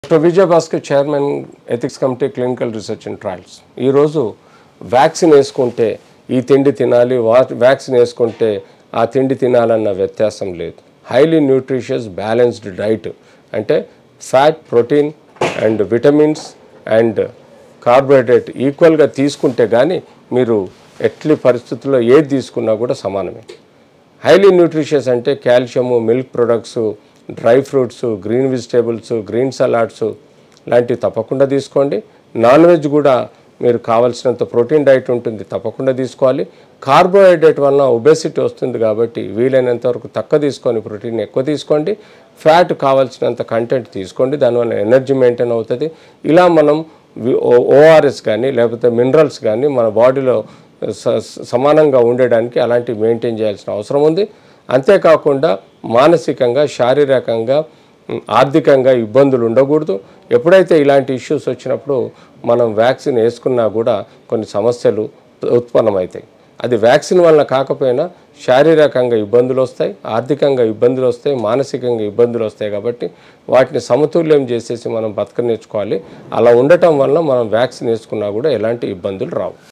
doctor Vijayabhaskar chairman ethics committee clinical research and trials ఈరోజు vaccine వేసుకుంటే ఈ తిండి తినాలి వా- వ్యాక్సిన్ వేసుకుంటే ఆ తిండి తినాలన్న వ్యత్యాసం లేదు హైలీ న్యూట్రిషియస్ బ్యాలెన్స్డ్ డైట్ అంటే fat protein and vitamins and carbohydrate ఈక్వల్గా తీసుకుంటే కానీ మీరు ఎట్లి పరిస్థితుల్లో ఏది తీసుకున్నా కూడా సమానమే హైలీ న్యూట్రిషియస్ అంటే calcium milk products dry fruits green vegetables green salads లాంటివి తప్పకుండా తీసుకోండి నాన్ వెజ్ కూడా మీరు కావాల్సినంత ప్రోటీన్ డైట్ ఉంటుంది తప్పకుండా తీసుకోవాలి కార్బోహైడ్రేట్ వలన ఒబెసిటీ వస్తుంది కాబట్టి వీలైనంత వరకు తక్కువ తీసుకొని ప్రోటీన్ ఎక్కువ తీసుకోండి ఫ్యాట్ కావాల్సినంత కంటెంట్ తీసుకోండి దానివల్ల ఎనర్జీ మెయింటైన్ అవుతుంది ఇలా మనం ఓఆర్ఎస్ కానీ లేకపోతే మినరల్స్ కానీ మన బాడీలో స- స- సమానంగా ఉండడానికి అలాంటివి మెయింటైన్ చేయాల్సిన అవసరం ఉంది అంతేకాకుండా మానసికంగా శారీరకంగా ఉమ్, ఆర్థికంగా ఇబ్బందులు ఉండకూడదు ఎప్పుడైతే ఇలాంటి ఇష్యూస్ వచ్చినప్పుడు మనం వ్యాక్సిన్ వేసుకున్నా కూడా కొన్ని సమస్యలు ఉత్పన్నమవుతాయి అది వ్యాక్సిన్ వల్ల కాకపోయినా శారీరకంగా ఇబ్బందులు వస్తాయి ఆర్థికంగా ఇబ్బందులు వస్తాయి మానసికంగా ఇబ్బందులు వస్తాయి కాబట్టి వాటిని సమతుల్యం చేసేసి మనం బతక నేర్చుకోవాలి అలా ఉండటం వల్ల మనం వ్యాక్సిన్ వేసుకున్నా కూడా ఎలాంటి ఇబ్బందులు రావు